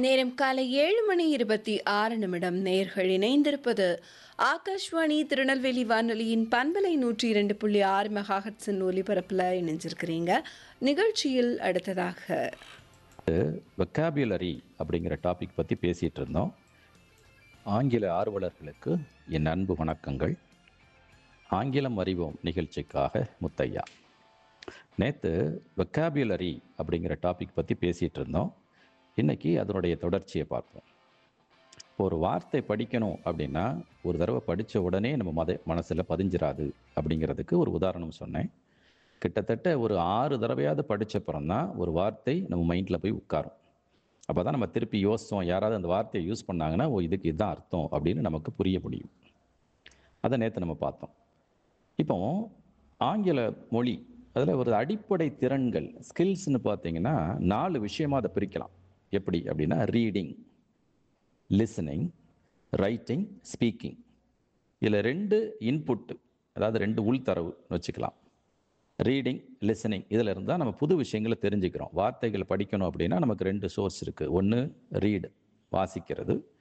நேரம் காலை ஏழு மணி இருபத்தி ஆறு நிமிடம் நேர்கள் இணைந்திருப்பது ஆகாஷ்வாணி திருநெல்வேலி வானொலியின் பண்பலை நூற்றி இரண்டு புள்ளி ஆறு மெகாஹட்ஸின் ஒலிபரப்பில் இணைஞ்சிருக்கிறீங்க நிகழ்ச்சியில் அடுத்ததாக வெக்காபுலரி அப்படிங்கிற டாபிக் பற்றி பேசிகிட்டு இருந்தோம் ஆங்கில ஆர்வலர்களுக்கு என் அன்பு வணக்கங்கள் ஆங்கிலம் அறிவோம் நிகழ்ச்சிக்காக முத்தையா நேற்று வெக்காபுலரி அப்படிங்கிற டாபிக் பற்றி பேசிகிட்டு இருந்தோம் இன்னைக்கு அதனுடைய தொடர்ச்சியை பார்ப்போம் இப்போ ஒரு வார்த்தை படிக்கணும் அப்படின்னா ஒரு தடவை படித்த உடனே நம்ம மத மனசில் பதிஞ்சிராது அப்படிங்கிறதுக்கு ஒரு உதாரணம் சொன்னேன் கிட்டத்தட்ட ஒரு ஆறு தடவையாவது படித்தப்புறம் தான் ஒரு வார்த்தை நம்ம மைண்டில் போய் உட்காரும் அப்போ தான் நம்ம திருப்பி யோசித்தோம் யாராவது அந்த வார்த்தையை யூஸ் பண்ணாங்கன்னா ஓ இதுக்கு இதுதான் அர்த்தம் அப்படின்னு நமக்கு புரிய முடியும் அதை நேற்று நம்ம பார்த்தோம் இப்போ ஆங்கில மொழி அதில் ஒரு அடிப்படை திறன்கள் ஸ்கில்ஸ்னு பார்த்தீங்கன்னா நாலு விஷயமா அதை பிரிக்கலாம் எப்படி அப்படின்னா ரீடிங் லிசனிங் ரைட்டிங் ஸ்பீக்கிங் இதில் ரெண்டு இன்புட்டு அதாவது ரெண்டு உள்தரவு வச்சுக்கலாம் ரீடிங் லிசனிங் இதில் இருந்தால் நம்ம புது விஷயங்களை தெரிஞ்சுக்கிறோம் வார்த்தைகளை படிக்கணும் அப்படின்னா நமக்கு ரெண்டு சோர்ஸ் இருக்குது ஒன்று ரீடு வாசிக்கிறது